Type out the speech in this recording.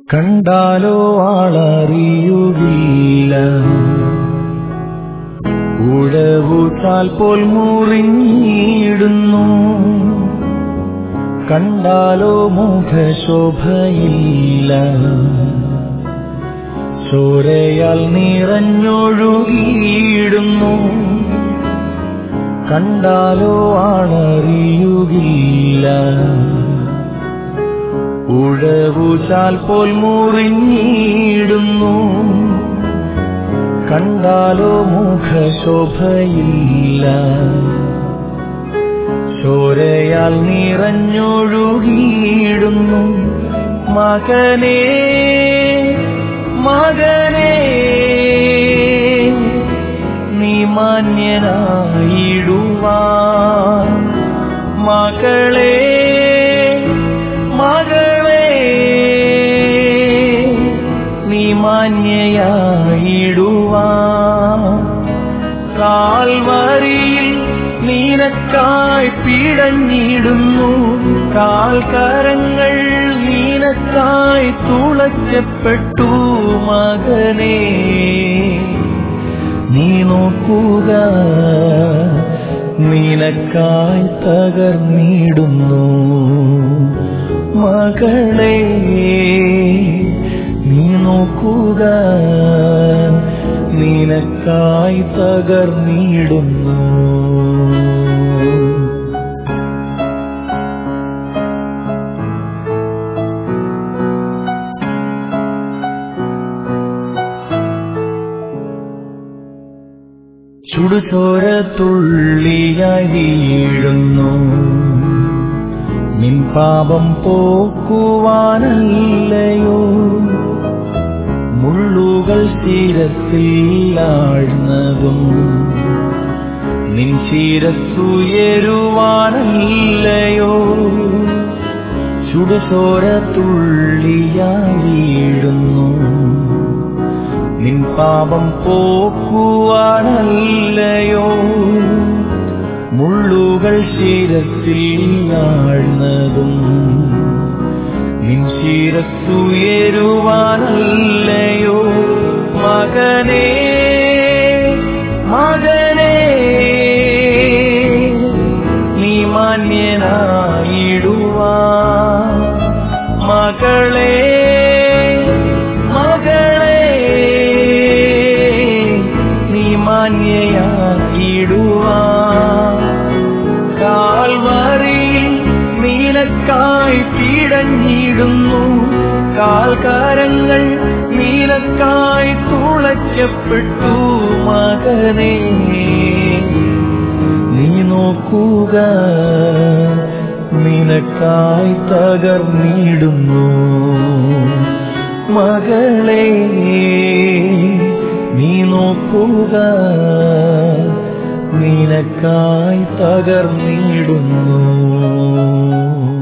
കണ്ടാലോ ആളറിയുകില്ല ഉഴവുചാൽ പോൽ മുറിഞ്ഞിടുന്നു കണ്ടാലോ മുഖശോഭയില്ല ചോരയാൽ നിറഞ്ഞൊഴുകിയിടുന്നു കണ്ടാലോ ആളറിയുകില്ല ഉഴവുചാൽ പോൽ മുറിഞ്ഞിടുന്നു കണ്ടാലോ മുഖശോഭയില്ല ചോരയാൽ നിറഞ്ഞൊഴുകിയിടുന്നു മകനേ മകനേ നീ മാന്യനായിടുവാൻ മകളേ മകളേ നീ മാന്യയായിടുവാൻ കാൽവരിയിൽ നീനക്കായി പിടഞ്ഞിടുന്നു കാൽക്കരങ്ങൾ നീനക്കായി തുളയ്ക്കപ്പെട്ടു മകനേ നീ നോക്കുക നിനക്കായി തകർന്നിടുന്നു മകളെ നീ നോക്കുക നിനക്കായി തകർന്നിടുന്നു ചുടുചോര തുള്ളിയായി വീഴുന്നു നിൻ പാപം പോക്കുവാനല്ലയോ മുള്ളുകൾ ശിരത്തിൽ ആഴ്ന്നതും നിൻ ശിരസ്സുയരുവാനല്ലയോ ചുടുചോര തുള്ളിയായി വീഴുന്നു നിൻ പാപം പോക്കുവാനല്ലയോ മുള്ളുകൾ ശിരത്തിൽ ആഴ്ന്നതും നിൻ ശിരസ്സുയരുവാനല്ലയോ മകനേ മകനേ നീ മാന്യനായിടുവാ മകളേ മകളേ നീ മാന്യയായിടുവാ കാൽവറിയിൽ നീലക്കായി പിടഞ്ഞിടുന്നു കാൽക്കാരങ്ങൾ നീലക്കായി തുളയ്ക്കപ്പെട്ടു മകനേ നീ നോക്കുക നിനക്കായി തകർന്നിടുന്നു മകളെ നീ നോക്കുക നിനക്കായി തകർന്നിടുന്നു